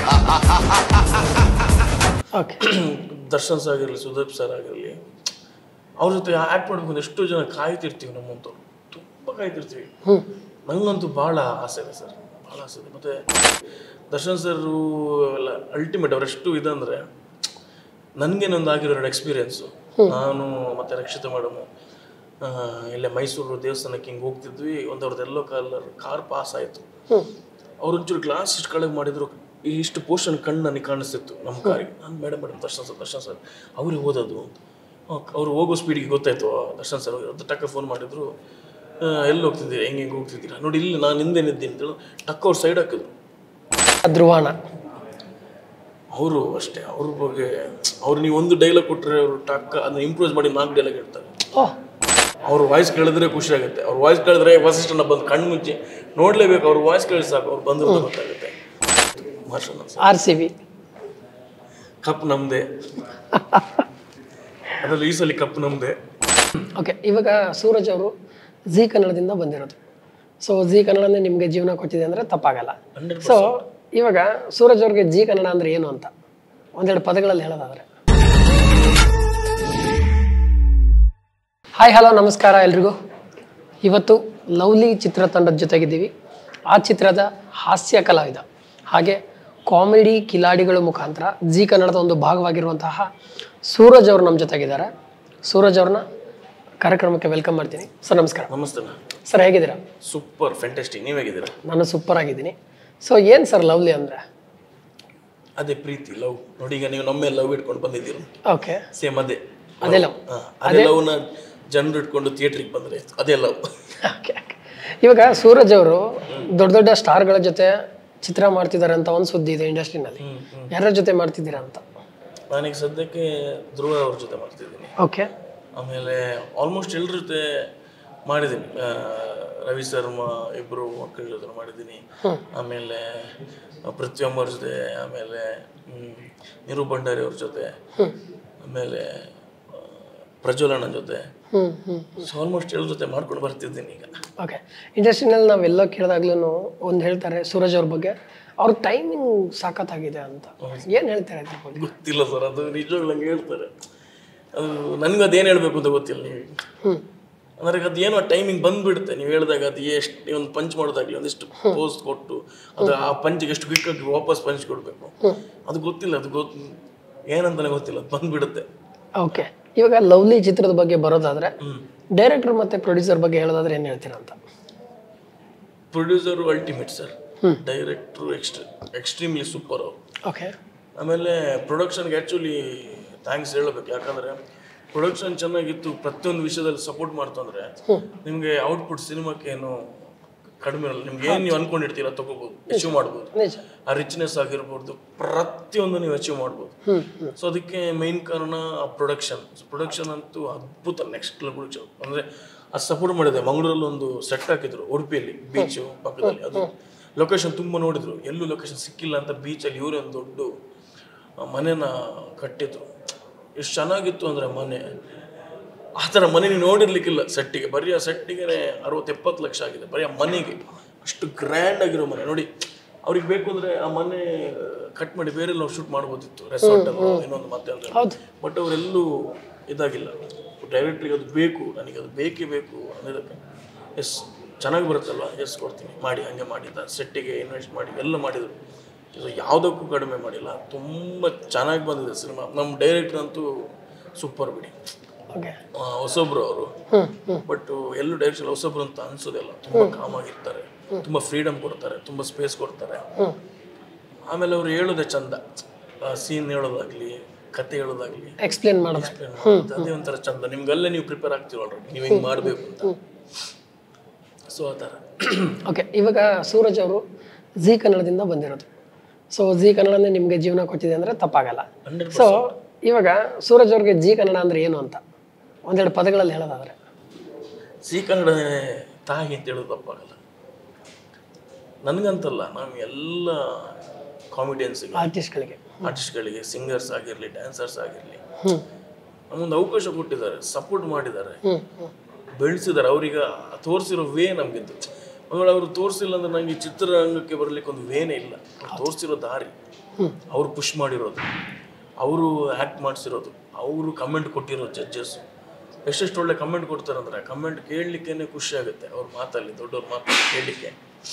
Okay Darshan sir ಆಗಿರಲಿ Sudeep sir ಆಗಿರಲಿ ಅವ್ರ ಜೊತೆ ಆ್ಯಕ್ಟ್ ಮಾಡ್ಬೇಕು ಎಷ್ಟೋ ಜನ ಕಾಯ್ತಿರ್ತೀವಿ ನಮ್ಮಂತವ್ರು ತುಂಬ ಕಾಯ್ತಿರ್ತೀವಿ ನನಗಂತೂ ಭಾಳ ಆಸೆ ಇದೆ ಸರ್ ಭಾಳ ಆಸೆ ಇದೆ ಮತ್ತು ದರ್ಶನ್ ಸರ್ ಎಲ್ಲ ಅಲ್ಟಿಮೇಟ್ ಅವರೆಷ್ಟು ಇದಂದರೆ ನನಗೇನೊಂದು ಆಗಿರೋ ಎರಡು ಎಕ್ಸ್ಪೀರಿಯೆನ್ಸು ನಾನು ಮತ್ತು ರಕ್ಷಿತ ಮೇಡಮು ಇಲ್ಲೇ ಮೈಸೂರು ದೇವಸ್ಥಾನಕ್ಕೆ ಹಿಂಗೆ ಹೋಗ್ತಿದ್ವಿ ಒಂದು ಅವ್ರದ್ದು ಎಲ್ಲೋ ಕಲರ್ ಕಾರ್ ಪಾಸ್ ಆಯಿತು ಅವ್ರು ಒಂಚೂರು ಗ್ಲಾಸ್ ಇಷ್ಟು ಕೆಳಗೆ ಮಾಡಿದ್ರು ಇಷ್ಟು ಪೋರ್ಷನ್ ಕಣ್ಣು ನನಗೆ ಕಾಣಿಸ್ತಿತ್ತು ನಮ್ಮ ಕಾರಿಗೆ ನಾನು madam madam Darshan sir Darshan sir ಅವ್ರಿಗೆ ಓದೋದು ಅವ್ರು ಹೋಗೋ ಸ್ಪೀಡಿಗೆ ಗೊತ್ತಾಯ್ತು ಆ, ದರ್ಶನ್ ಸರ್ ಅದು ಟಕ್ಕ ಫೋನ್ ಮಾಡಿದ್ರು ಆ, ಎಲ್ಲಿ ಹೋಗ್ತಿದ್ದೀರಾ ಹೆಂಗೆ ಹೆಂಗೆ ಹೋಗ್ತಿದ್ದೀರಾ ನೋಡಿ ಇಲ್ಲಿ ನಾನು ಹಿಂದೆ ನಿದ್ದೀನಿ ಅಂತೇಳಿ ಟಕ್ಕ ಅವ್ರು ಸೈಡ್ ಹಾಕಿದ್ರು ಧ್ರುವಾಣ ಅವರು ಅಷ್ಟೇ ಅವ್ರ ಬಗ್ಗೆ ಅವ್ರು ನೀವು ಒಂದು ಡೈಲಾಗ್ ಕೊಟ್ಟರೆ ಅವರು ಟಕ್ಕ ಅದನ್ನ ಇಂಪ್ರೂವ್ ಮಾಡಿ ನಾಲ್ಕು ಡೈಲಾಗ್ ಹೇಳ್ತಾರೆ ಓಹ್ ಅವ್ರ ವಾಯ್ಸ್ ಕೇಳಿದ್ರೆ ಖುಷಿ ಆಗುತ್ತೆ ಅವ್ರ ವಾಯ್ಸ್ ಕೇಳಿದ್ರೆ ವಸಿಷ್ಠನ ಬಂದು ಕಣ್ಣು ಮುಚ್ಚಿ ನೋಡ್ಲೇಬೇಕು ಅವ್ರ ವಾಯ್ಸ್ ಕೇಳಿ ಸಾಕು ಅವ್ರು ಬಂದು ಗೊತ್ತಾಗುತ್ತೆ marshal R C B cup ನಮ್ದೆ ಅದರಲ್ಲಿ ಈ ಸಲ ಕಪ್ ನಮ್ದೆ ಓಕೆ ಇವಾಗ ಸೂರಜ್ ಅವರು ಜಿ ಕನ್ನಡದಿಂದ ಬಂದಿರೋದು ಸೊ ಜಿ ಕನ್ನಡನೇ ನಿಮಗೆ ಜೀವನ ಕೊಟ್ಟಿದೆ ಅಂದರೆ ತಪ್ಪಾಗಲ್ಲ ಹಂಡ್ರೆಡ್ ಸೊ ಇವಾಗ ಸೂರಜ್ ಅವ್ರಿಗೆ ಜಿ ಕನ್ನಡ ಅಂದ್ರೆ ಏನು ಅಂತ ಒಂದೆರಡು ಪದಗಳಲ್ಲಿ ಹೇಳೋದಾದ್ರೆ ಹಾಯ್ ಹಲೋ ನಮಸ್ಕಾರ ಎಲ್ರಿಗೂ ಇವತ್ತು ಲವ್ಲಿ ಚಿತ್ರತಂಡದ ಜೊತೆಗಿದ್ದೀವಿ ಆ ಚಿತ್ರದ ಹಾಸ್ಯ ಕಲಾವಿದ ಹಾಗೆ ಕಾಮಿಡಿ ಕಿಲಾಡಿಗಳ ಮುಖಾಂತರ ಜಿ ಕನ್ನಡದ ಒಂದು ಭಾಗವಾಗಿರುವಂತಹ ಸೂರಜ್ ಅವರು ನಮ್ಮ ಜೊತೆಗಿದ್ದಾರೆ ಸೂರಜ್ ಅವ್ರನ್ನ ಕಾರ್ಯಕ್ರಮಕ್ಕೆ ವೆಲ್ಕಮ್ ಮಾಡ್ತೀನಿ ಸರ್ ನಮಸ್ಕಾರ ನಮಸ್ತೆ ಸರ್ ಹೇಗಿದ್ದೀರಾ ಸೂಪರ್ ಫ್ಯಾಂಟಾಸ್ಟಿಕ್ ನೀವು ಹೇಗಿದ್ದೀರಾ ನಾನು ಸೂಪರ್ ಆಗಿದ್ದೀನಿ ಸೊ ಏನು ಸರ್ ಲವ್ಲಿ ಅಂದರೆ ಅದೇ ಪ್ರೀತಿ ಲವ್ ನೋಡಿ ಈಗ ನೀವು ನಮ್ಮೇ ಲವ್ ಇಟ್ಕೊಂಡು ಬಂದಿದ್ದೀರಿ ಓಕೆ ಸೇಮ್ ಅದೇ ಅದೇ ಲವ್ ಹಾ, ಅದೇ ಲವ್ನ ಜನರು ಇಟ್ಕೊಂಡು ಥಿಯೇಟ್ರಿಗೆ ಬಂದ್ರೆ ಅದೇ ಲವ್ ಓಕೆ ಇವಾಗ ಸೂರಜ್ ಅವರು ದೊಡ್ಡ ದೊಡ್ಡ ಸ್ಟಾರ್ಗಳ ಜೊತೆ ಚಿತ್ರ ಮಾಡ್ತಿದ್ದಾರೆ ಅಂತ ಒಂದು ಸುದ್ದಿ ಇದೆ ಇಂಡಸ್ಟ್ರಿನಲ್ಲಿ ಯಾರ ಜೊತೆ ಮಾಡ್ತಿದ್ದೀರಾ ಅಂತ ನಾನೀಗ ಸದ್ಯಕ್ಕೆ ಧ್ರುವ ಅವ್ರ ಜೊತೆ ಮಾಡ್ತಿದ್ದೀನಿ ಓಕೆ ಆಮೇಲೆ ಆಲ್ಮೋಸ್ಟ್ ಎಲ್ಲರ ಜೊತೆ ಮಾಡಿದ್ದೀನಿ ಆ, ರವಿ ಶರ್ಮಾ ಇಬ್ಬರು ಮಕ್ಕಳ ಜೊತೆ ಮಾಡಿದ್ದೀನಿ ಆಮೇಲೆ ಪ್ರತಿಯೊಬ್ಬರ ಅವ್ರ ಜೊತೆ ಆಮೇಲೆ ಹ್ಮ್, ನಿರು ಭಂಡಾರಿ ಅವ್ರ ಜೊತೆ ಆಮೇಲೆ ಆ, ಪ್ರಜ್ವಲಣ್ಣನ ಜೊತೆ ಹ್ಞೂ ಹ್ಞೂ ಸೊ ಆಲ್ಮೋಸ್ಟ್ ಎಲ್ಲರ ಜೊತೆ ಮಾಡ್ಕೊಂಡು ಬರ್ತಿದ್ದೀನಿ ಈಗ ಓಕೆ ಇಂಡಸ್ಟ್ರಿನಲ್ಲಿ ನಾವೆಲ್ಲೋ ಕೇಳಿದಾಗ್ಲೂ ಒಂದು ಹೇಳ್ತಾರೆ ಸೂರಜ್ ಅವ್ರ ಬಗ್ಗೆ ಅವ್ರ ಟೈಮಿಂಗ್ ಸಾಕತ್ತಾಗಿದೆ ಅಂತ ಏನು ಹೇಳ್ತಾರೆ ಅದ್ರ ಬಗ್ಗೆ ಗೊತ್ತಿಲ್ಲ ಸರ್ ಅದು ನಿಜವಾಗ್ಲೂ ನಂಗೆ ಹೇಳ್ತಾರೆ ಅದು ನನಗೂ ಅದೇನು ಹೇಳಬೇಕು ಅಂತ ಗೊತ್ತಿಲ್ಲ ನೀವು ಹ್ಞೂ ಅಂದ್ರೆ ಅದು ಏನೋ ಟೈಮಿಂಗ್ ಬಂದ್ಬಿಡುತ್ತೆ ನೀವು ಹೇಳಿದಾಗ ಅದು ಎಷ್ಟು ಒಂದು ಪಂಚ್ ಮಾಡೋದಾಗ್ಲಿ ಒಂದಿಷ್ಟು ಪೋಸ್ಟ್ ಕೊಟ್ಟು ಅದು ಆ ಪಂಚಿಗೆ ಎಷ್ಟು ಕ್ವಿಕ್ಕಾಗಿ ವಾಪಸ್ ಪಂಚ್ ಕೊಡಬೇಕು ಅದು ಗೊತ್ತಿಲ್ಲ ಅದು ಗೊತ್ತು ಏನಂತಾನೆ ಗೊತ್ತಿಲ್ಲ ಅದು ಬಂದ್ಬಿಡುತ್ತೆ ಓಕೆ ಇವಾಗ ಲವ್ಲಿ ಚಿತ್ರದ ಬಗ್ಗೆ ಬರೋದಾದ್ರೆ ಡೈರೆಕ್ಟರ್ ಮತ್ತೆ ಪ್ರೊಡ್ಯೂಸರ್ ಬಗ್ಗೆ ಹೇಳೋದಾದ್ರೆ ಏನು ಹೇಳ್ತೀರಾ ಅಂತ ಪ್ರೊಡ್ಯೂಸರು ಅಲ್ಟಿಮೇಟ್ ಸರ್ ಡೈರೆಕ್ಟ್ರು ಎಕ್ಸ್ಟ್ರೀ ಎಕ್ಸ್ಟ್ರೀಮ್ಲಿ ಸೂಪರ್ ಅವರು ಓಕೆ ಆಮೇಲೆ ಪ್ರೊಡಕ್ಷನ್ಗೆ ಆ್ಯಕ್ಚುಲಿ ಥ್ಯಾಂಕ್ಸ್ ಹೇಳಬೇಕು ಯಾಕಂದರೆ ಪ್ರೊಡಕ್ಷನ್ ಚೆನ್ನಾಗಿತ್ತು ಪ್ರತಿಯೊಂದು ವಿಷಯದಲ್ಲಿ ಸಪೋರ್ಟ್ ಮಾಡ್ತಂದ್ರೆ ನಿಮಗೆ ಔಟ್ಪುಟ್ ಸಿನಿಮಾಕ್ಕೆ ಏನು ಕಡಿಮೆ ಇರಲ್ಲ ನಿಮ್ಗೆ ಏನು ನೀವು ಅನ್ಕೊಂಡಿರ್ತೀರ ತಗೋಬೋದು ಅಚೀವ್ ಮಾಡ್ಬೋದು ನಿಜ ಆ ರಿಚ್ನೆಸ್ ಆಗಿರ್ಬೋದು ಪ್ರತಿಯೊಂದು ನೀವು ಅಚೀವ್ ಮಾಡ್ಬೋದು ಹ್ಞೂ ಹ್ಞೂ ಸೊ ಅದಕ್ಕೆ ಮೈನ್ ಕಾರಣ ಆ ಪ್ರೊಡಕ್ಷನ್ ಪ್ರೊಡಕ್ಷನ್ ಅಂತೂ ಅದ್ಭುತ ನೆಕ್ಸ್ಟ್ ಪ್ರೊಡಕ್ಷನ್ ಅಂದರೆ ಅದು ಸಪೋರ್ಟ್ ಮಾಡಿದೆ ಮಂಗಳೂರಲ್ಲಿ ಒಂದು ಸೆಟ್ ಹಾಕಿದ್ರು ಉಡುಪಿಯಲ್ಲಿ ಬೀಚು ಪಕ್ಕದಲ್ಲಿ ಅದು ಲೊಕೇಶನ್ ತುಂಬ ನೋಡಿದ್ರು ಎಲ್ಲೂ ಲೊಕೇಶನ್ ಸಿಕ್ಕಿಲ್ಲ ಅಂತ ಬೀಚಲ್ಲಿ ಇವರೇ ಒಂದು ದೊಡ್ಡ ಆ, ಮನೆನ ಕಟ್ಟಿದ್ರು ಎಷ್ಟು ಚೆನ್ನಾಗಿತ್ತು ಅಂದರೆ ಮನೆ ಆ ಥರ ಮನೆ ನೀವು ನೋಡಿರ್ಲಿಕ್ಕಿಲ್ಲ ಸೆಟ್ಟಿಗೆ ಬರೀ ಆ ಸೆಟ್ಟಿಗೆ ಅರವತ್ತು ಎಪ್ಪತ್ತು ಲಕ್ಷ ಆಗಿದೆ ಬರೀ ಆ ಮನೆಗೆ ಅಷ್ಟು ಗ್ರ್ಯಾಂಡ್ ಆಗಿರೋ ಮನೆ ನೋಡಿ ಅವ್ರಿಗೆ ಬೇಕು ಅಂದರೆ ಆ ಮನೆ ಕಟ್ ಮಾಡಿ ಬೇರೆ ನಾವು ಶೂಟ್ ಮಾಡ್ಬೋದಿತ್ತು ರೆಸಾರ್ಟ್ ಇನ್ನೊಂದು ಮತ್ತೆ ಅಂತ ಹೌದು ಬಟ್ ಅವರೆಲ್ಲೂ ಇದಾಗಿಲ್ಲ ಡೈರೆಕ್ಟ್ರಿಗೆ ಅದು ಬೇಕು ನನಗೆ ಅದು ಬೇಕೇ ಬೇಕು ಅನ್ನೋದಕ್ಕೆ ಎಸ್ ಚೆನ್ನಾಗಿ ಬರುತ್ತಲ್ವ ಎಸ್ ಕೊಡ್ತೀನಿ ಮಾಡಿ ಹಂಗೆ ಮಾಡಿದ್ದ ಸೆಟ್ಟಿಗೆ ಇನ್ವೆಸ್ಟ್ ಮಾಡಿ ಎಲ್ಲ ಮಾಡಿದರು ಇದು ಯಾವುದಕ್ಕೂ ಕಡಿಮೆ ಮಾಡಿಲ್ಲ ತುಂಬ ಚೆನ್ನಾಗಿ ಬಂದಿದೆ ಸಿನಿಮಾ ನಮ್ಮ ಡೈರೆಕ್ಟರ್ ಅಂತೂ ಸೂಪರ್ ಬಿಡಿ ಓಕೆ ಆ, ಹೊಸಬ್ರು ಅವರು ಹ್ಞೂ ಹ್ಞೂ ಬಟ್ ಎಲ್ಲೂ ಡೈರೆಕ್ಷನ್ ಹೊಸಬ್ರು ಅಂತ ಅನ್ಸೋದಿಲ್ಲ ತುಂಬ ಕಾಮ್ ಆಗಿರ್ತಾರೆ ತುಂಬ ಫ್ರೀಡಮ್ ಕೊಡ್ತಾರೆ ತುಂಬ ಸ್ಪೇಸ್ ಕೊಡ್ತಾರೆ ಹ್ಞೂ ಆಮೇಲೆ ಅವ್ರು ಹೇಳೋದೇ ಚಂದ ಸೀನ್ ಹೇಳೋದಾಗ್ಲಿ ಕತೆ ಹೇಳೋದಾಗ್ಲಿ ಎಕ್ಸ್ಪ್ಲೇನ್ ಮಾಡೋದು explain ಮಾಡೋದು. ಅದೇ ಒಂಥರ ಚಂದ ನಿಮ್ಗಲ್ಲೇ ನೀವು ಪ್ರಿಪೇರ್ ಆಗ್ತೀವಲ್ರಿ ನೀವು ಹಿಂಗೆ ಮಾಡಬೇಕು ಅಂತ ಸೊ ಆ ಥರ ಓಕೆ ಇವಾಗ ಸೂರಜ್ ಅವರು ಜಿ ಕನ್ನಡದಿಂದ ಬಂದಿರೋದು ಸೊ ಜಿ ಕನ್ನಡನೇ ನಿಮಗೆ ಜೀವನ ಕೊಟ್ಟಿದೆ ಅಂದರೆ ತಪ್ಪಾಗಲ್ಲ ಹಂಡ್ರೆಡ್ ಸೊ ಇವಾಗ ಸೂರಜ್ ಅವ್ರಿಗೆ ಜಿ ಕನ್ನಡ ಅಂದ್ರೆ ಏನು ಅಂತ ಒಂದೆರಡು ಪದಗಳಲ್ಲಿ ಹೇಳೋದಾದ್ರೆ ಸಿ ಕನ್ನಡ ತಾಯಿ ಅಂತ ಹೇಳೋದು ತಪ್ಪಾಗಲ್ಲ ನನಗಂತಲ್ಲ ನಾವು ಎಲ್ಲ ಕಾಮಿಡಿಯನ್ಸ್ಗೆ ಆರ್ಟಿಸ್ಟ್ಗಳಿಗೆ ಆರ್ಟಿಸ್ಟ್ಗಳಿಗೆ ಸಿಂಗರ್ಸ್ ಆಗಿರಲಿ ಡ್ಯಾನ್ಸರ್ಸ್ ಆಗಿರಲಿ ಹ್ಞೂ ನಮಗೊಂದು ಅವಕಾಶ ಕೊಟ್ಟಿದ್ದಾರೆ ಸಪೋರ್ಟ್ ಮಾಡಿದ್ದಾರೆ ಹ್ಞೂ ಹ್ಞೂ ಬೆಳೆಸಿದ್ದಾರೆ ಅವ್ರೀಗ ತೋರಿಸಿರೋ ವೇ ನಮಗಿದ್ದು ಒಂದ್ ವೇಳೆ ಅವರು ತೋರಿಸಿಲ್ಲ ಅಂದ್ರೆ ನಂಗೆ ಈ ಚಿತ್ರರಂಗಕ್ಕೆ ಬರ್ಲಿಕ್ಕೆ ಒಂದು ವೇನೆ ಇಲ್ಲ ಅವ್ರು ತೋರಿಸಿರೋ ದಾರಿ ಅವ್ರು ಪುಷ್ ಮಾಡಿರೋದು ಅವರು ಆ್ಯಕ್ಟ್ ಮಾಡಿಸಿರೋದು ಅವರು ಕಮೆಂಟ್ ಕೊಟ್ಟಿರೋ ಜಡ್ಜಸ್ ಎಷ್ಟೆಷ್ಟು ಒಳ್ಳೆ ಕಮೆಂಟ್ ಕೊಡ್ತಾರೆ ಅಂದ್ರೆ ಕಮೆಂಟ್ ಕೇಳಲಿಕ್ಕೇನೆ ಖುಷಿ ಆಗುತ್ತೆ ಅವ್ರ ಮಾತಲ್ಲಿ ದೊಡ್ಡವ್ರ ಮಾತು ಕೇಳಲಿಕ್ಕೆ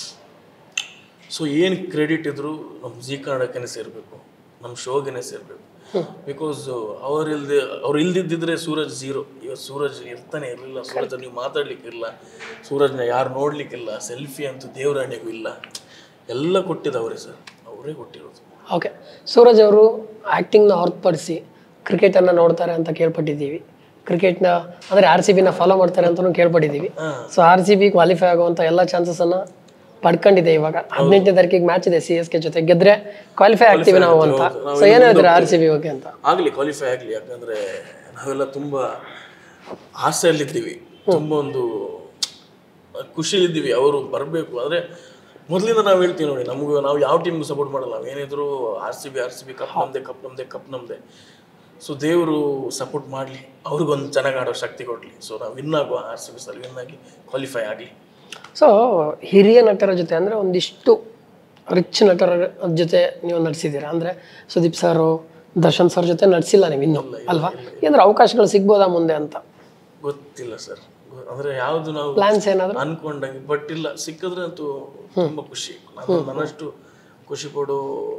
ಸೊ ಏನು ಕ್ರೆಡಿಟ್ ಇದ್ರು ನಮ್ಮ ಜಿ ಕನ್ನಡಕ್ಕೇ ಸೇರಬೇಕು ನಮ್ಮ ಶೋಗೆನೇ ಸೇರಬೇಕು ಬಿಕಾಸ್ ಅವ್ರು ಇಲ್ದೆ ಅವ್ರು ಇಲ್ದಿದ್ದಿದ್ರೆ ಸೂರಜ್ ಝೀರೋ ಇವತ್ತು ಸೂರಜ್ ಇರ್ತಾನೆ ಇರಲಿಲ್ಲ ಸೂರಜ್ ನೀವು ಮಾತಾಡ್ಲಿಕ್ಕಿಲ್ಲ ಸೂರಜ್ನ ಯಾರು ನೋಡ್ಲಿಕ್ಕಿಲ್ಲ ಸೆಲ್ಫಿ ಅಂತೂ ದೇವರಾಣಿಗೂ ಇಲ್ಲ ಎಲ್ಲ ಕೊಟ್ಟಿದ್ದವರೇ ಸರ್ ಅವರೇ ಕೊಟ್ಟಿರೋದು ಓಕೆ ಸೂರಜ್ ಅವರು ಆ್ಯಕ್ಟಿಂಗ್ನ ಹೊರತುಪಡಿಸಿ ಕ್ರಿಕೆಟನ್ನು ನೋಡ್ತಾರೆ ಅಂತ ಕೇಳ್ಪಟ್ಟಿದ್ದೀವಿ ಕ್ರಿಕೆಟ್ನ ಅಂದರೆ ಆರ್ ಸಿ ಬಿನ ಫಾಲೋ ಮಾಡ್ತಾರೆ ಅಂತಲೂ ಕೇಳ್ಪಟ್ಟಿದ್ದೀವಿ so R C B qualify ಆಗುವಂಥ ಎಲ್ಲ ಚಾನ್ಸಸನ್ನು ಪಡ್ಕೊಂಡಿದೆ ಇವಾಗ ಹದಿನೆಂಟನೇ ತಾರೀಕಿಗೆ ಮ್ಯಾಚ್ ಇದೆ ಸಿ ಎಸ್ ಕೆ ಜೊತೆ ಗೆದ್ರೆ ಕ್ವಾಲಿಫೈ ಆಗ್ತೀವಿ ನಾವು ಅಂತ ಸೊ ಏನು ಹೇಳ್ತೀರಾ ಆರ್ ಸಿ ಬಿ ಬಗ್ಗೆ ಅಂತ ಆಗಲಿ ಕ್ವಾಲಿಫೈ ಆಗಲಿ ಯಾಕಂದ್ರೆ ನಾವೆಲ್ಲ ತುಂಬ ಆಸೆಯಲ್ಲಿದ್ದೀವಿ ತುಂಬ ಒಂದು ಖುಷಿಲಿದ್ದೀವಿ ಅವರು ಬರಬೇಕು ಆದರೆ ಮೊದಲಿಂದ ನಾವು ಹೇಳ್ತೀವಿ ನೋಡಿ ನಮಗೂ ನಾವು ಯಾವ ಟೀಮ್ಗೂ ಸಪೋರ್ಟ್ ಮಾಡಲ್ಲ ನಾವು ಏನಿದ್ರು R C B R C B cup ನಮ್ಮದೇ ಕಪ್ ನಮ್ಮದೇ ಕಪ್ ನಮ್ಮದೇ ಸೊ ದೇವರು ಸಪೋರ್ಟ್ ಮಾಡಲಿ ಅವ್ರಿಗೊಂದು ಚೆನ್ನಾಗಿ ಆಡೋ ಶಕ್ತಿ ಕೊಡಲಿ ಸೊ ನಾವು ವಿನ್ ಆಗುವ ಆರ್ ಸಿ ಬಿ ಸಲ ವಿನ್ ಆಗಿ ಕ್ವಾಲಿಫೈ ಆಗಲಿ ಸೊ ಹಿರಿಯ ನಟರ ಜೊತೆ ಅಂದರೆ ಒಂದಿಷ್ಟು ರಿಚ್ ನಟರ ಜೊತೆ ನೀವು ನಡೆಸಿದ್ದೀರಾ ಅಂದರೆ ಸುದೀಪ್ ಸರ್ ದರ್ಶನ್ ಸರ್ ಜೊತೆ ನಡೆಸಿಲ್ಲ ನೀವು ಇನ್ನೂ ಅಲ್ವಾ ಏನಾದ್ರು ಅವಕಾಶಗಳು ಸಿಗ್ಬೋದಾ ಮುಂದೆ ಅಂತ ಗೊತ್ತಿಲ್ಲ ಸರ್ ಅಂದರೆ ಯಾವುದು ನಾವು ಪ್ಲಾನ್ಸ್ ಏನಾದರೂ ಅನ್ಕೊಂಡಂಗೆ ಬಟ್ ಇಲ್ಲ ಸಿಕ್ಕಿದ್ರೆ ಅಂತೂ ತುಂಬಾ ಖುಷಿ ನಾನು ನನ್ನಷ್ಟು ಖುಷಿ ಪಡೋ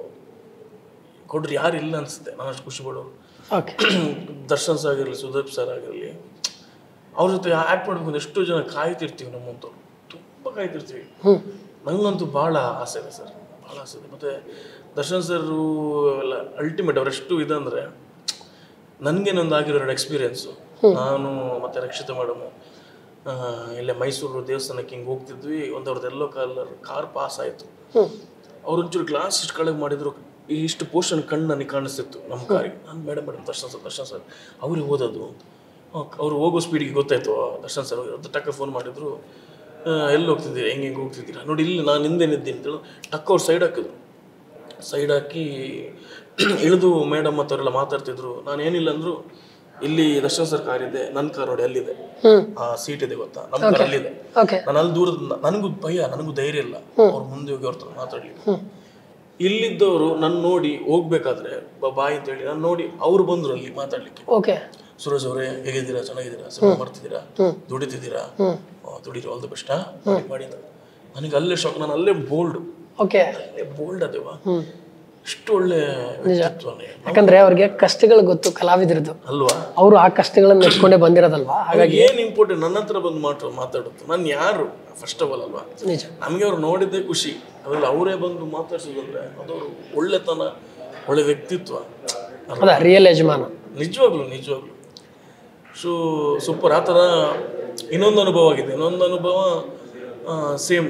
ಕೊಡ್ರಿ ಯಾರು ಇಲ್ಲ ಅನ್ಸುತ್ತೆ ನನ್ನಷ್ಟು ಖುಷಿ ಪಡೋರು ಓಕೆ ದರ್ಶನ್ ಸರ್ ಆಗಿರಲಿ ಸುದೀಪ್ ಸರ್ ಆಗಿರಲಿ ಅವ್ರ ಜೊತೆ ಆ್ಯಕ್ಟ್ ಮಾಡ್ಕೊಂಡು ಎಷ್ಟೋ ಜನ ಕಾಯ್ತಿರ್ತೀವಿ ನಮ್ಮಂತವ್ರು ತುಂಬ ಕಾಯ್ತಿರ್ತೀವಿ ನಂಗಂತೂ ಭಾಳ ಆಸೆ ಇದೆ ಸರ್ ಭಾಳ ಆಸೆ ಇದೆ ಮತ್ತು ದರ್ಶನ್ ಸರ್ ಎಲ್ಲ ಅಲ್ಟಿಮೇಟ್ ಅವರೆಷ್ಟು ಇದಂದರೆ ನನಗೇನೊಂದು ಆಗಿರೋ ಎರಡು ಎಕ್ಸ್ಪೀರಿಯೆನ್ಸು ನಾನು ಮತ್ತು ರಕ್ಷಿತ ಮೇಡಮು ಇಲ್ಲೇ ಮೈಸೂರು ದೇವಸ್ಥಾನಕ್ಕೆ ಹಿಂಗೆ ಹೋಗ್ತಿದ್ವಿ ಒಂದು ಅವ್ರದ್ದು ಎಲ್ಲೋ ಕಲರ್ ಕಾರ್ ಪಾಸ್ ಆಯಿತು ಅವ್ರು ಒಂಚೂರು ಗ್ಲಾಸ್ ಇಷ್ಟು ಕೆಳಗೆ ಮಾಡಿದ್ರು ಈ ಇಷ್ಟು ಪೋರ್ಷನ್ ಕಣ್ಣು ನನಗೆ ಕಾಣಿಸ್ತಿತ್ತು ನಮ್ಮ ಕಾರಿಗೆ ನಾನು madam madam Darshan sir Darshan sir ಅವ್ರಿಗೆ ಓದೋದು ಅವ್ರು ಹೋಗೋ ಸ್ಪೀಡಿಗೆ ಗೊತ್ತಾಯ್ತು ಆ, ದರ್ಶನ್ ಸರ್ ಅದು ಟಕ್ಕ ಫೋನ್ ಮಾಡಿದ್ರು ಆ, ಎಲ್ಲಿ ಹೋಗ್ತಿದ್ದೀರಾ ಹೆಂಗೆ ಹೆಂಗೆ ಹೋಗ್ತಿದ್ದೀರಾ ನೋಡಿ ಇಲ್ಲಿ ನಾನು ಹಿಂದೆ ನಿದ್ದೀನಿ ಅಂತೇಳಿ ಟಕ್ಕ ಅವ್ರು ಸೈಡ್ ಹಾಕಿದ್ರು ಸೈಡ್ ಹಾಕಿ ಇಳಿದು ಮೇಡಮ್ ಮತ್ತು ಅವರೆಲ್ಲ ಮಾತಾಡ್ತಿದ್ರು ನಾನು ಏನಿಲ್ಲ ಅಂದ್ರು ಇಲ್ಲಿ ದರ್ಶನ್ ಸರ್ ಕಾರ್ ಇದೆ ನನ್ನ ಕಾರ್ ನೋಡಿ ಅಲ್ಲಿದೆ ಆ ಸೀಟ್ ಇದೆ ಗೊತ್ತಾ ನಮ್ಮ ಕಾರ್ ಅಲ್ಲಿದೆ ಓಕೆ ನಾನು ಅಲ್ಲಿ ದೂರದ ನನಗೂ ಭಯ ನನಗೂ ಧೈರ್ಯ ಇಲ್ಲ ಅವ್ರು ಮುಂದೆ ಹೋಗಿ ಅವ್ರ ಹತ್ರ ಮಾತಾಡ್ಲಿ ಇಲ್ಲಿದ್ದವರು ನನ್ನ ನೋಡಿ ಹೋಗ್ಬೇಕಾದ್ರೆ ಬ- ಬಾಯ್ ಅಂತ ಹೇಳಿ ನಾನು ನೋಡಿ ಅವ್ರು ಬಂದ್ರು ಅಲ್ಲಿ ಮಾತಾಡ್ಲಿಕ್ಕೆ ಓಕೆ ಸುರೇಶ್ ಅವರೇ ಹೇಗಿದ್ದೀರಾ ಚೆನ್ನಾಗಿದ್ದೀರಾ ಸಿನಿಮಾ ಮಾಡ್ತಿದ್ದೀರಾ ದುಡಿತಿದ್ದೀರಾ ಆ, ದುಡೀರಿ ಆಲ್ ದ ಬೆಸ್ಟ್ ಮಾಡಿ ಮಾಡಿ ಅಂತ. ನನಗೆ ಅಲ್ಲೇ ಶಾಕ್ ನಾನು ಅಲ್ಲೇ ಬೋಲ್ಡ್ ಓಕೆ ಅಲ್ಲೇ ಬೋಲ್ಡ್ ಅದೇವ ಇಷ್ಟು ಒಳ್ಳೆ ವ್ಯಕ್ತಿತ್ವನೇ ಯಾಕಂದ್ರೆ ಅವ್ರಿಗೆ ಕಷ್ಟಗಳು ಗೊತ್ತು ಕಲಾವಿದರದ್ದು ಅಲ್ವಾ ಅವರು ಆ ಕಷ್ಟಗಳನ್ನು ನೆಚ್ಕೊಂಡೇ ಬಂದಿರೋದಲ್ವಾ ಹಾಗಾಗಿ ಏನ್ ಇಂಪಾರ್ಟೆಂಟ್ ನನ್ನ ಹತ್ರ ಬಂದು ಮಾತು ಮಾತಾಡುತ್ತೆ ನಾನು ಯಾರು ಫಸ್ಟ್ ಆಫ್ ಆಲ್ ಅಲ್ವಾ ನಿಜ ನಮಗೆ ಅವ್ರು ನೋಡಿದ್ದೇ ಖುಷಿ ಅದ್ರಲ್ಲಿ ಅವರೇ ಬಂದು ಮಾತಾಡ್ಸೋದಂದ್ರೆ ಅದವರು ಒಳ್ಳೆತನ ಒಳ್ಳೆ ವ್ಯಕ್ತಿತ್ವ ಅದ ರಿಯಲ್ ಯಜಮಾನ ನಿಜವಾಗ್ಲು ನಿಜವಾಗ್ಲು ಸೊ ಸೂಪರ್ ಆ ಥರ ಇನ್ನೊಂದು ಅನುಭವ ಆಗಿದೆ ಇನ್ನೊಂದು ಅನುಭವ ಸೇಮ್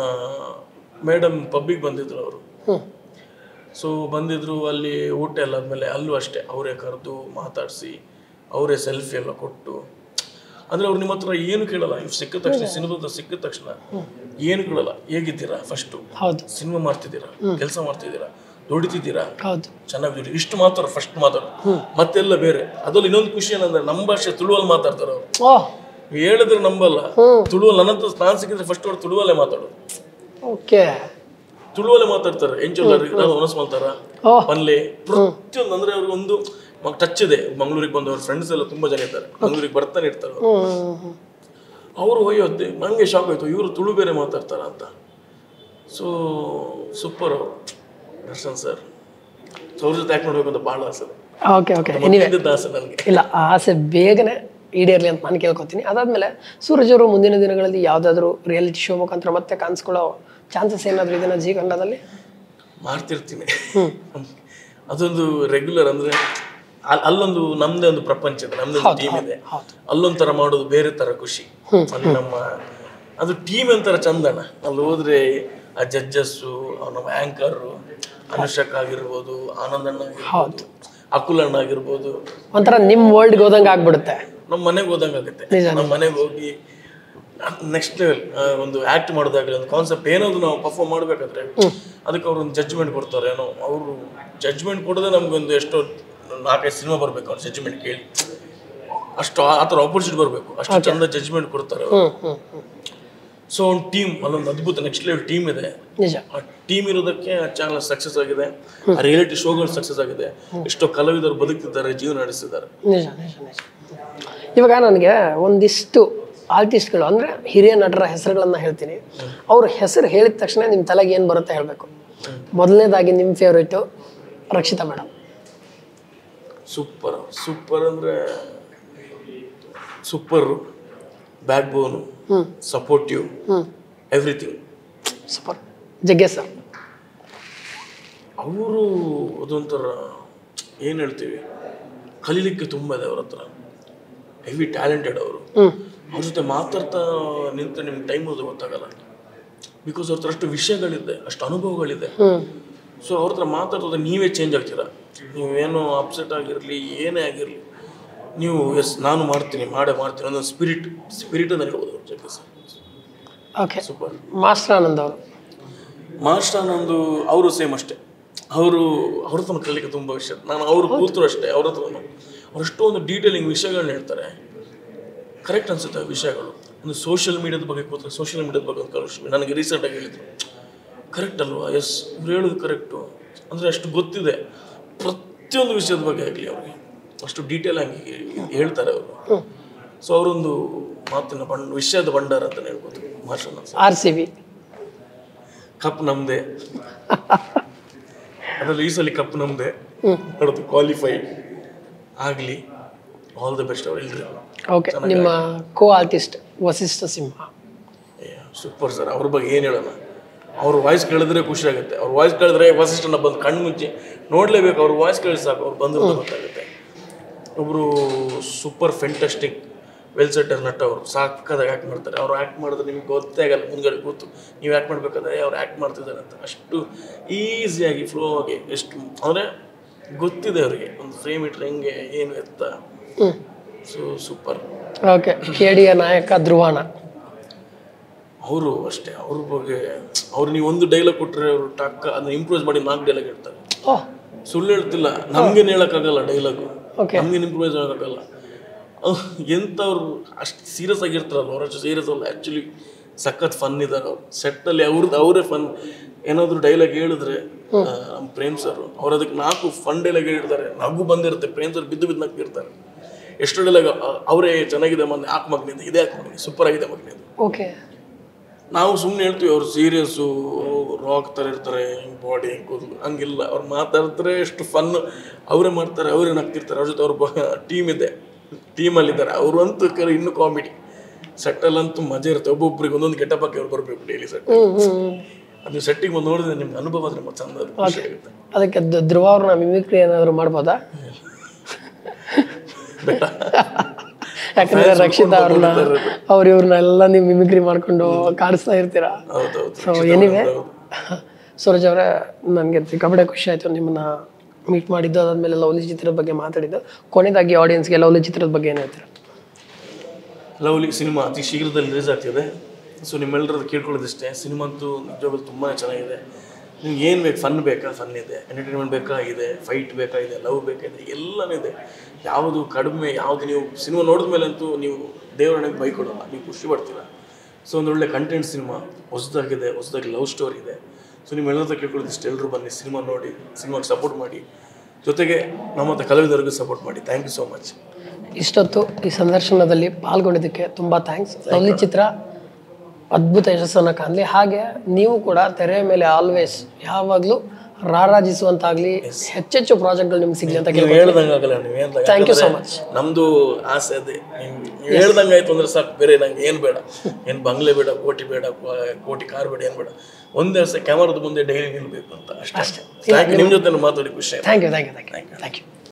ಮೇಡಮ್ ಪಬ್ಬಿಗೆ ಬಂದಿದ್ರು ಅವರು ಹ್ಮ್ ಸೊ ಬಂದಿದ್ರು ಅಲ್ಲಿ ಊಟ ಎಲ್ಲ ಆದಮೇಲೆ ಅಲ್ಲೂ ಅಷ್ಟೇ ಅವರೇ ಕರೆದು ಮಾತಾಡಿಸಿ ಅವರೇ ಸೆಲ್ಫಿ ಎಲ್ಲ ಕೊಟ್ಟು ಅಂದರೆ ಅವ್ರು ನಿಮ್ಮ ಹತ್ರ ಏನು ಕೇಳಲ್ಲ ಇವ್ ಸಿಕ್ಕಿದ ತಕ್ಷಣ ಸಿನಿಮಾದ ಸಿಕ್ಕಿದ ತಕ್ಷಣ ಏನು ಕೇಳಲ್ಲ ಹೇಗಿದ್ದೀರಾ ಫಸ್ಟು ಹೌದು ಸಿನಿಮಾ ಮಾಡ್ತಿದ್ದೀರಾ ಕೆಲಸ ಮಾಡ್ತಿದ್ದೀರಾ ದುಡಿತಿದ್ದೀರಾ ಹೌದು ಚೆನ್ನಾಗಿ ದುಡಿ ಇಷ್ಟು ಮಾತಾಡೋ ಫಸ್ಟ್ ಮಾತಾಡೋ ಮತ್ತೆಲ್ಲ ಬೇರೆ ಅದ್ರಲ್ಲಿ ಇನ್ನೊಂದು ಖುಷಿ ಏನಂದ್ರೆ ನಮ್ಮ ಭಾಷೆ ತುಳುವಲ್ಲಿ ಮಾತಾಡ್ತಾರೆ ಅವ್ರು ಓ ನೀವು ಹೇಳಿದ್ರೆ ನಂಬಲ್ಲ ತುಳುವಲ್ಲಿ ನನ್ನ ಹತ್ರ ನಾನು ಸಿಕ್ಕಿದ್ರೆ ಫಸ್ಟ್ ಅವ್ರು ತುಳುವಲ್ಲೇ ಮಾತಾಡೋದು ಓಕೆ ತುಳುವಲ್ಲೇ ಮಾತಾಡ್ತಾರೆ ಎಂಚುಲ್ಲರಿ ನಾನು ಒನಸ್ ಮಾಡ್ತಾರ ಓ ಪಲ್ಲೆ ಪ್ರತಿಯೊಂದು ಅಂದ್ರೆ ಅವ್ರಿಗೆ ಒಂದು ಟಚ್ ಇದೆ ಮಂಗಳೂರಿಗೆ ಬಂದವ್ರ ಫ್ರೆಂಡ್ಸ್ ಎಲ್ಲ ತುಂಬಾ ಜನ ಇದ್ದಾರೆ ಮಂಗಳೂರಿಗೆ ಬರ್ತಾನೆ ಇರ್ತಾರೆ ಅವ್ರು. ಹ್ಮ್ ಹ್ಮ್ ಅವರು ಒಯ್ಯೋದೆ ನನಗೆ ಶಾಕ್ ಆಯ್ತು ಇವರು ತುಳು ಬೇರೆ ಮಾತಾಡ್ತಾರ ಅಂತ ಸೊ ಸೂಪರ್ ಅವರು ದರ್ಶನ್ ಸರ್ ಸೊ ಅವ್ರ ಜೊತೆ ಆ್ಯಕ್ಟ್ ಮಾಡ್ಬೇಕು ಅಂತ ಭಾಳ ಆಸೆ ಇದೆ. ಓಕೆ ಓಕೆ ಮೊದ್ಲಿಂದದ್ದು ಆಸೆ ನನಗೆ ಇಲ್ಲ ಆ ಆಸೆ ಬೇಗನೆ ಈಡೇರಲಿ ಅಂತ ನಾನು ಕೇಳ್ಕೊತೀನಿ ಅದಾದ್ಮೇಲೆ ಸೂರಜ್ ಅವರು ಮುಂದಿನ ದಿನಗಳಲ್ಲಿ ಯಾವುದಾದ್ರೂ ರಿಯಾಲಿಟಿ ಶೋ ಮುಖಾಂತರ ಮತ್ತೆ ಕಾಣಿಸ್ಕೊಳ್ಳೋ ಚಾನ್ಸಸ್ ಏನಾದರೂ ಇದೆಯಾ ಜಿ ಕನ್ನಡದಲ್ಲಿ ಮಾಡ್ತಿರ್ತೀನಿ ಅದೊಂದು ರೆಗ್ಯುಲರ್ ಅಂದ್ರೆ ಅಲ್- ಅಲ್ಲೊಂದು ನಮ್ದೇ ಒಂದು ಪ್ರಪಂಚ ಇದೆ ನಮ್ದೇ ಒಂದು ಟೀಮ್ ಇದೆ ಹೌದು. ಅಲ್ಲೊಂಥರ ಮಾಡೋದು ಬೇರೆ ತರ ಖುಷಿ ಅಲ್ಲಿ ನಮ್ಮ ಅದು ಟೀಮ್ ಒಂಥರ ಚಂದನ ಅಲ್ಲಿ ಹೋದ್ರೆ ಆ ಜಡ್ಜಸ್ಸು ನಮ್ಮ ಆಂಕರು ಅನುಷಕ್ ಆಗಿರ್ಬೋದು ಆನಂದಣ್ಣ ಆಗಿರ್ಬೋದು ಅಕುಲಣ್ಣ ಆಗಿರ್ಬೋದು ಒಂಥರ ನಿಮ್ಮ ವರ್ಲ್ಡ್ಗೆ ಹೋದಂಗೆ ಆಗ್ಬಿಡುತ್ತೆ ನಮ್ಮ ಮನೆಗೆ ಹೋದಂಗೆ ಆಗುತ್ತೆ ನಮ್ಮ ಮನೆಗೆ ಹೋಗಿ ನೆಕ್ಸ್ಟ್ ಲೆವೆಲ್ ಒಂದು ಆಕ್ಟ್ ಮಾಡೋದಾಗಲಿ ಒಂದು ಕಾನ್ಸೆಪ್ಟ್ ಏನಾದ್ರು ನಾವು ಪರ್ಫಾರ್ಮ್ ಮಾಡಬೇಕಾದ್ರೆ ಅದಕ್ಕೆ ಅವ್ರು ಒಂದು ಜಡ್ಜ್ಮೆಂಟ್ ಕೊಡ್ತಾರೆ ಏನೋ ಅವರು ಜಡ್ಜ್ಮೆಂಟ್ ಕೊಡೋದೇ ನಮ್ಗೊಂದು ಎಷ್ಟೋ ನಾಲ್ಕೈದು ಸಿನಿಮಾ ಬರಬೇಕು ಅವ್ರು ಜಡ್ಜ್ಮೆಂಟ್ ಕೇಳಿ ಅಷ್ಟು ಆ ಥರ ಆಪರ್ಚುನಿಟಿ ಬರಬೇಕು ಅಷ್ಟು ಚಂದ ಜಡ್ಜ್ಮೆಂಟ್ ಕೊಡ್ತಾರೆ ಅವ್ರು. ಹ್ಮ್ ಹ್ಮ್ ಹ್ಮ್ ಸೊ ಒಂದು ಟೀಮ್ ಅಲ್ಲೊಂದು ಅದ್ಭುತ ನೆಕ್ಸ್ಟ್ ಲೆವೆಲ್ ಟೀಮ್ ಇದೆ ನಿಜ ಆ ಟೀಮ್ ಇರೋದಕ್ಕೆ ಆ ಚಾನಲ್ ಸಕ್ಸಸ್ ಆಗಿದೆ ಆ ರಿಯಾಲಿಟಿ ಶೋಗಳು ಸಕ್ಸಸ್ ಆಗಿದೆ ಎಷ್ಟೋ ಕಲಾವಿದರು ಬದುಕ್ತಿದ್ದಾರೆ ಜೀವನ ನಡೆಸಿದ್ದಾರೆ ನಿಜ ನಿಜ ನಿಜ ಇವಾಗ ನನಗೆ ಒಂದಿಷ್ಟು ಆರ್ಟಿಸ್ಟ್ಗಳು ಅಂದರೆ ಹಿರಿಯ ನಟರ ಹೆಸರುಗಳನ್ನ ಹೇಳ್ತೀನಿ ಅವ್ರ ಹೆಸರು ಹೇಳಿದ ತಕ್ಷಣ ನಿಮ್ಮ ತಲೆಗೆ ಏನು ಬರುತ್ತೆ ಹೇಳಬೇಕು ಮೊದಲನೇದಾಗಿ ನಿಮ್ಮ favourite Rakshita madam super super ಅಂದ್ರೆ ಸೂಪರ್ ಬ್ಯಾಕ್ ಬೋನು ಹ್ಞೂ ಸಪೋರ್ಟಿವ್ ಹ್ಞೂ ಎವ್ರಿಥಿಂಗ್ ಸೂಪರ್ ಜಗ್ಗೇಶ್ ಸರ್ ಅವರು ಅದೊಂಥರ ಏನು ಹೇಳ್ತೀವಿ ಕಲೀಲಿಕ್ಕೆ ತುಂಬ ಇದೆ ಅವ್ರ ಹತ್ರ ಹೆವಿ ಟ್ಯಾಲೆಂಟೆಡ್ ಅವರು ಹ್ಞೂ ಅವ್ರ ಜೊತೆ ಮಾತಾಡ್ತಾ ನಿಂತು ನಿಮ್ಗೆ ಟೈಮ್ ಹೋದ ಗೊತ್ತಾಗಲ್ಲ ಬಿಕಾಸ್ ಅವ್ರ ಹತ್ರ ಅಷ್ಟು ವಿಷಯಗಳಿದೆ ಅಷ್ಟು ಅನುಭವಗಳಿದೆ ಹ್ಞೂ ಸೊ ಅವ್ರ ಹತ್ರ ಮಾತಾಡೋದು ನೀವೇ ಚೇಂಜ್ ಆಗ್ತೀರಾ ನೀವೇನು ಅಪ್ಸೆಟ್ ಆಗಿರಲಿ ಏನೇ ಆಗಿರಲಿ ನೀವು ಎಸ್ ನಾನು ಮಾಡ್ತೀನಿ ಮಾಡೇ ಮಾಡ್ತೀನಿ ಅನ್ನೋ ಸ್ಪಿರಿಟ್ ಸ್ಪಿರಿಟ್ ಅಂತ ಹೇಳ್ಬೋದು ಅವ್ರ ಜೊತೆ ಓಕೆ ಸೂಪರ್ ಮಾಸ್ಟರ್ ಆನಂದ್ ಅವರು ಮಾಸ್ಟರ್ ನಂದು ಅವರು ಸೇಮ್ ಅಷ್ಟೇ ಅವರು ಅವ್ರ ಹತ್ರ ಕಲಿಕೆ ತುಂಬ ವಿಷಯ ನಾನು ಅವ್ರು ಕೂತರು ಅಷ್ಟೇ ಅವ್ರ ಹತ್ರ ಅವ್ರು ಅಷ್ಟೊಂದು ಡೀಟೇಲಿಂಗ್ ವಿಷಯಗಳನ್ನ ಹೇಳ್ತಾರೆ ಕರೆಕ್ಟ್ ಅನ್ಸುತ್ತೆ ಆ ವಿಷಯಗಳು ಒಂದು ಸೋಷಿಯಲ್ ಮೀಡಿಯಾದ ಬಗ್ಗೆ ಕೂತ್ರೆ ಸೋಷಿಯಲ್ ಮೀಡಿಯಾದ ಬಗ್ಗೆ ಒಂದು ಕಲಿಸ್ತೀವಿ ನನಗೆ ರೀಸೆಂಟಾಗಿ ಹೇಳಿದ್ರು ಕರೆಕ್ಟ್ ಅಲ್ವಾ ಎಸ್ ಇವ್ರು ಹೇಳೋದು ಕರೆಕ್ಟು ಅಂದರೆ ಅಷ್ಟು ಗೊತ್ತಿದೆ ಪ್ರತಿಯೊಂದು ವಿಷಯದ ಬಗ್ಗೆ ಆಗಲಿ ಅವ್ರಿಗೆ ಅಷ್ಟು ಡೀಟೇಲ್ ಆಗಿ ಹೇಳ್ತಾರೆ ಅವರು ಸೊ ಅವರೊಂದು ಮಾತಿನ ಬಂಡ ವಿಷಯದ ಭಂಡಾರ ಅಂತ ಹೇಳ್ಬೋದು master R C B cup ನಮ್ದೆ ಅದರಲ್ಲಿ ಈ ಸಲ ಕಪ್ ನಮ್ದೆ ನೋಡೋದು ಕ್ವಾಲಿಫೈ ಆಗಲಿ ಆಲ್ ದ ಬೆಸ್ಟ್ ಅವ್ರು ಎಲ್ರಿಗೂ ಓಕೆ ನಿಮ್ಮ co artist Vasishta Simha super sir ಅವ್ರ ಬಗ್ಗೆ ಏನು ಹೇಳೋಣ ಅವ್ರ ವಾಯ್ಸ್ ಕೇಳಿದ್ರೆ ಖುಷಿ ಆಗುತ್ತೆ ಅವ್ರ ವಾಯ್ಸ್ ಕೇಳಿದ್ರೆ ವಸಿಷ್ಠನ ಬಂದು ಕಣ್ಣು ಮುಚ್ಚಿ ನೋಡಲೇಬೇಕು ಅವ್ರ ವಾಯ್ಸ್ ಕೇಳಿ ಸಾಕು ಅವ್ರು ಬಂದು ಗೊತ್ತಾಗುತ್ತೆ ಒಬ್ಬರು ಸೂಪರ್ ಫೆಂಟಾಸ್ಟಿಕ್ ವೆಲ್ ಸೆಟರ್ ನಟ ಅವರು ಸಾಕದಾಗಿ ಆ್ಯಕ್ಟ್ ಮಾಡ್ತಾರೆ ಅವ್ರು ಆ್ಯಕ್ಟ್ ಮಾಡಿದ್ರೆ ನಿಮ್ಗೆ ಗೊತ್ತೇ ಆಗಲ್ಲ ಮುಂದ್ಗಡೆ ಕೂತು ನೀವು ಆ್ಯಕ್ಟ್ ಮಾಡಬೇಕಾದ್ರೆ ಅವ್ರು ಆ್ಯಕ್ಟ್ ಮಾಡ್ತಿದ್ದಾರೆ ಅಂತ ಅಷ್ಟು ಈಸಿಯಾಗಿ ಫ್ಲೋ ಆಗಿ ಎಷ್ಟು ಅಂದರೆ ಗೊತ್ತಿದೆ ಅವರಿಗೆ ಒಂದು ಫ್ರೇಮ್ ಇಟ್ರೆ ಹೆಂಗೆ ಏನು ಎತ್ತ ಹ್ಞೂ so super okay K D ನಾಯಕ ಧ್ರುವಣ ಅವರು ಅಷ್ಟೇ ಅವ್ರ ಬಗ್ಗೆ ಅವ್ರು ನೀವು ಒಂದು ಡೈಲಾಗ್ ಕೊಟ್ಟರೆ ಅವರು ಟಕ್ಕ ಅದನ್ನ ಇಂಪ್ರೂವ್ ಮಾಡಿ ನಾಲ್ಕು ಡೈಲಾಗ್ ಹೇಳ್ತಾರೆ ಓಹ್ ಸುಳ್ಳು ಹೇಳ್ತಿಲ್ಲ ನಮ್ಗೇನು ಹೇಳೋಕ್ಕಾಗಲ್ಲ ಡೈಲಾಗು ಓಕೆ ನಮ್ಗೇನು ಇಂಪ್ರೂವೈಸ್ ಮಾಡೋಕ್ಕಾಗಲ್ಲ ಎಂಥವ್ರು ಅಷ್ಟು ಸೀರಿಯಸ್ ಆಗಿರ್ತಾರಲ್ಲ ಅವ್ರು ಅಷ್ಟು ಸೀರಿಯಸ್ ಅಲ್ಲ ಆ್ಯಕ್ಚುಲಿ ಸಖತ್ ಫನ್ ಇದ್ದಾರೆ ಅವ್ರು ಸೆಟ್ಟಲ್ಲಿ ಅವ್ರದ್ದು ಅವರೇ ಫನ್ ಏನಾದರೂ ಡೈಲಾಗ್ ಹೇಳಿದ್ರೆ ಆ, ನಮ್ಮ ಪ್ರೇಮ್ ಸರ್ ಅವ್ರು ಅದಕ್ಕೆ ನಾಲ್ಕು ಫನ್ ಡೈಲಾಗ್ ಹೇಳಿರ್ತಾರೆ ನಗು ಬಂದಿರುತ್ತೆ ಪ್ರೇಮ್ ಸರ್ ಬಿದ್ದು ಬಿದ್ದು ನಗ್ತಿರ್ತಾರೆ ಎಷ್ಟು ಡೈಲಾಗ್ ಅವರೇ ಚೆನ್ನಾಗಿದೆ ಮೊನ್ನೆ ಹಾಕ್ ಮಗನಿಂದ ಇದೇ ಹಾಕ್ ಮಗನಿಂದ ಸೂಪರ್ ಆಗಿದೆ ಮಗನಿಂದ ಓಕೆ ನಾವು ಸುಮ್ಮನೆ ಹೇಳ್ತೀವಿ ಅವ್ರು ಸೀರಿಯಸ್ಸು ರಾಕ್ ಥರ ಇರ್ತಾರೆ ಹಿಂಗೆ ಬಾಡಿ ಹಿಂಗೆ ಕೂದಲು ಹಂಗಿಲ್ಲ ಅವ್ರು ಮಾತಾಡ್ತಾರೆ ಎಷ್ಟು ಫನ್ ಅವರೇ ಮಾಡ್ತಾರೆ ಅವರೇ ನಗ್ತಿರ್ತಾರೆ ಅವ್ರ ಜೊತೆ ಅವ್ರ ಟೀಮ್ ಇದೆ ಟೀಮಲ್ಲಿದ್ದಾರೆ ಅವರು ಅಂತೂ ಕರೆ ಇನ್ನೂ ಕಾಮಿಡಿ ಸೆಟ್ಟಲ್ಲಂತೂ ಮಜಾ ಇರುತ್ತೆ ಒಬ್ಬೊಬ್ರಿಗೆ ಒಂದೊಂದು ಗೆಟಪ್ ಹಾಕಿ ಅವ್ರು ಬರಬೇಕು ಡೈಲಿ ಸೆಟ್ ಹ್ಞೂ ಹ್ಞೂ ಹ್ಞೂ ಅದು ಸೆಟ್ಟಿಗೆ ಬಂದು ನೋಡಿದ್ರೆ ನಿಮ್ಗೆ ಅನುಭವ ಆದರೆ ಮತ್ತೆ ಚಂದ ಅದು ಖುಷಿ ಆಗುತ್ತೆ ಅದಕ್ಕೆ ದ್- ಧ್ರುವ ಅವ್ರನ್ನ ಮಿಮಿಕ್ರಿ ಏನಾದರೂ ಮಾಡ್ಬೋದಾ ಬೇಡ ಯಾಕಂದ್ರೆ ರಕ್ಷಿತಾ ಅವ್ರನ್ನ ಅವ್ರು ಇವ್ರನ್ನೆಲ್ಲ ನೀವು ಮಿಮಿಕ್ರಿ ಮಾಡ್ಕೊಂಡು ಕಾಡಿಸ್ತಾ ಇರ್ತೀರಾ ಹೌದೌದು ಸೊ ಎನಿವೆ ಸೂರಜ್ ಅವರೇ ನನಗೆ ಸಿಕ್ಕಾಪಟ್ಟೆ ಖುಷಿ ಆಯಿತು ನಿಮ್ಮನ್ನ ಮೀಟ್ ಮಾಡಿದ್ದು ಅದಾದ್ಮೇಲೆ ಲವ್ಲಿ ಚಿತ್ರದ ಬಗ್ಗೆ ಮಾತಾಡಿದ್ದು ಕೊನೆಯದಾಗಿ ಆಡಿಯನ್ಸ್ಗೆ ಲವ್ಲಿ ಚಿತ್ರದ ಬಗ್ಗೆ ಏನು ಹೇಳ್ತೀರಾ ಲವ್ಲಿ ಸಿನಿಮಾ ಅತಿ ಶೀಘ್ರದಲ್ಲಿ ರಿಲೀಸ್ ಆಗ್ತಿದೆ ಸೊ ನಿಮ್ಮೆಲ್ಲರದ್ದು ಕೇಳ್ಕೊಳ್ಳೋದಿಷ್ಟೇ ಸಿನಿಮಾ ಅಂತೂ ನಿಜವಾಗ್ಲೂ ತುಂಬಾ ಚೆನ್ನಾಗಿದೆ ನಿಮ್ಗೆ ಏನು ಬೇಕು ಫನ್ ಬೇಕಾ ಫನ್ ಇದೆ ಎಂಟರ್ಟೈನ್ಮೆಂಟ್ ಬೇಕಾ ಇದೆ ಫೈಟ್ ಬೇಕಾ ಇದೆ ಲವ್ ಬೇಕಾಗಿದೆ ಎಲ್ಲನೂ ಇದೆ ಯಾವುದು ಕಡಿಮೆ ಯಾವುದು ನೀವು ಸಿನಿಮಾ ನೋಡಿದ ಮೇಲೆ ಅಂತೂ ನೀವು ದೇವರನಿಗೆ ಬೈಕೊಡಲ್ಲ ನೀವು ಖುಷಿ ಪಡ್ತೀರ ಸೊ ಒಂದು ಒಳ್ಳೆ ಕಂಟೆಂಟ್ ಸಿನಿಮಾ ಹೊಸದಾಗಿದೆ ಹೊಸದಾಗಿ ಲವ್ ಸ್ಟೋರಿ ಇದೆ ಸೊ ನಿಮ್ಮೆಲ್ಲರ ಕೇಳ್ಕೊಳ್ಳೋದಿಷ್ಟು ಎಲ್ಲರೂ ಬನ್ನಿ ಸಿನಿಮಾ ನೋಡಿ ಸಿನಿಮಾಗೆ ಸಪೋರ್ಟ್ ಮಾಡಿ ಜೊತೆಗೆ ನಮ್ಮ ಹತ್ರ ಕಲಾವಿದರಿಗೂ ಸಪೋರ್ಟ್ ಮಾಡಿ ಥ್ಯಾಂಕ್ ಯು ಸೋ ಮಚ್ ಇಷ್ಟೊತ್ತು ಈ ಸಂದರ್ಶನದಲ್ಲಿ ಪಾಲ್ಗೊಂಡಿದ್ದಕ್ಕೆ ತುಂಬ ಥ್ಯಾಂಕ್ಸ್ ಲವ್ಲಿ ಚಿತ್ರ ಅದ್ಭುತ ಯಶಸ್ಸನ್ನು ಕಾಣಲಿ ಹಾಗೆ ನೀವು ಕೂಡ ತೆರೆಯ ಮೇಲೆ ಆಲ್ವೇಸ್ ಯಾವಾಗಲೂ ರಾರಾಜಿಸುವಂತಾಗಲಿ ಹೆಚ್ಚೆಚ್ಚು ಪ್ರಾಜೆಕ್ಟ್ಗಳು ನಿಮ್ಗೆ ಸಿಗಲಿ ಅಂತ ನೀವು ಹೇಳ್ದಂಗೆ ಆಗಲ್ಲ ನೀವು ಹೇಳ್ದಂಗೆ ಥ್ಯಾಂಕ್ ಯು ಸೊ ಯಾಕಂದ್ರೆ ಮಚ್ ನಮ್ದು ಆಸೆ ಅದೇ ನೀವು ನೀವು ಹೇಳ್ದಂಗೆ ಆಯ್ತು ಅಂದ್ರೆ ಸಾಕು ಬೇರೆ ನಂಗೆ ಏನು ಬೇಡ ಏನು ಬಂಗ್ಲೆ ಬೇಡ ಕೋಟಿ ಬೇಡ ಕೋ- ಕೋಟಿ ಕಾರ್ ಬೇಡ ಏನು ಬೇಡ ಒಂದೇ ಆಸೆ ಕ್ಯಾಮರಾದ ಮುಂದೆ ಡೈಲಿ ನಿಲ್ಬೇಕು ಅಂತ ಅಷ್ಟೇ ಥ್ಯಾಂಕ್ ಯು ನಿಮ್ಮ ಜೊತೆ ಮಾತಾಡಿ ಖುಷಿ ಆಯ್ತು thank you thank you thank you thank you